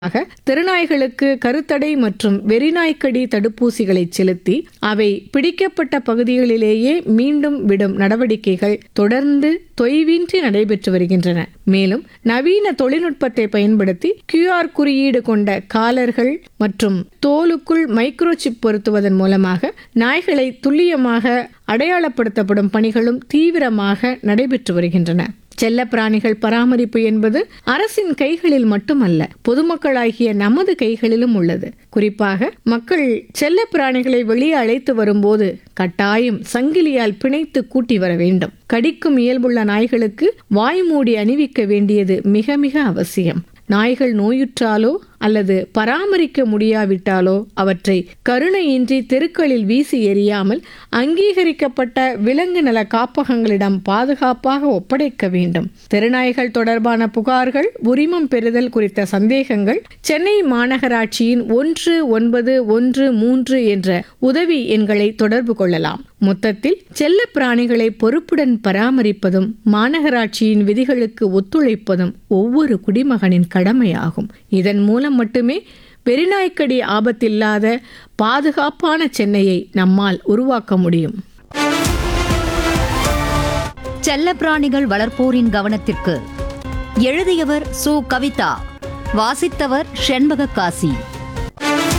ஆக திருநாய்களுக்கு கருத்தடை மற்றும் வெறிநாய்க்கடி தடுப்பூசிகளை செலுத்தி அவை பிடிக்கப்பட்ட பகுதிகளிலேயே மீண்டும் விடும் நடவடிக்கைகள் தொடர்ந்து தொய்வின்றி நடைபெற்று வருகின்றன மேலும் நவீன தொழில்நுட்பத்தை பயன்படுத்தி கியூஆர் குறியீடு கொண்ட காலர்கள் மற்றும் தோலுக்குள் மைக்ரோசிப் பொருத்துவதன் மூலமாக நாய்களை துல்லியமாக அடையாளப்படுத்தப்படும் பணிகளும் தீவிரமாக நடைபெற்று வருகின்றன செல்லப்பிராணிகள் பராமரிப்பு என்பது அரசின் கைகளில் மட்டுமல்ல பொதுமக்களாகிய நமது கைகளிலும் உள்ளது குறிப்பாக மக்கள் செல்லப்பிராணிகளை வெளியே அழைத்து வரும்போது கட்டாயம் சங்கிலியால் பிணைத்து கூட்டி வர வேண்டும் கடிக்கும் இயல்புள்ள நாய்களுக்கு வாய்மூடி அணிவிக்க வேண்டியது மிக மிக அவசியம் நாய்கள் நோயுற்றாலோ அல்லது பராமரிக்க முடியாவிட்டாலோ அவற்றை கருணையின்றி தெருக்களில் வீசி எறியாமல் அங்கீகரிக்கப்பட்ட விலங்கு நல காப்பகங்களிடம் பாதுகாப்பாக ஒப்படைக்க வேண்டும் தெருநாய்கள் தொடர்பான புகார்கள் உரிமம் பெறுதல் குறித்த சந்தேகங்கள் சென்னை மாநகராட்சியின் ஒன்று ஒன்பது ஒன்று மூன்று என்ற உதவி எண்களை தொடர்பு கொள்ளலாம் மொத்தத்தில் செல்ல பிராணிகளை பொறுப்புடன் பராமரிப்பதும் மாநகராட்சியின் விதிகளுக்கு ஒத்துழைப்பதும் ஒவ்வொரு குடிமகனின் கடமையாகும் இதன் மூலம் மட்டுமே வெறிநாய்க்கடி ஆபத்தில்லாத பாதுகாப்பான சென்னையை நம்மால் உருவாக்க முடியும் செல்லப்பிராணிகள் வளர்ப்போரின் கவனத்திற்கு எழுதியவர் சு கவிதா வாசித்தவர் ஷெண்பக காசி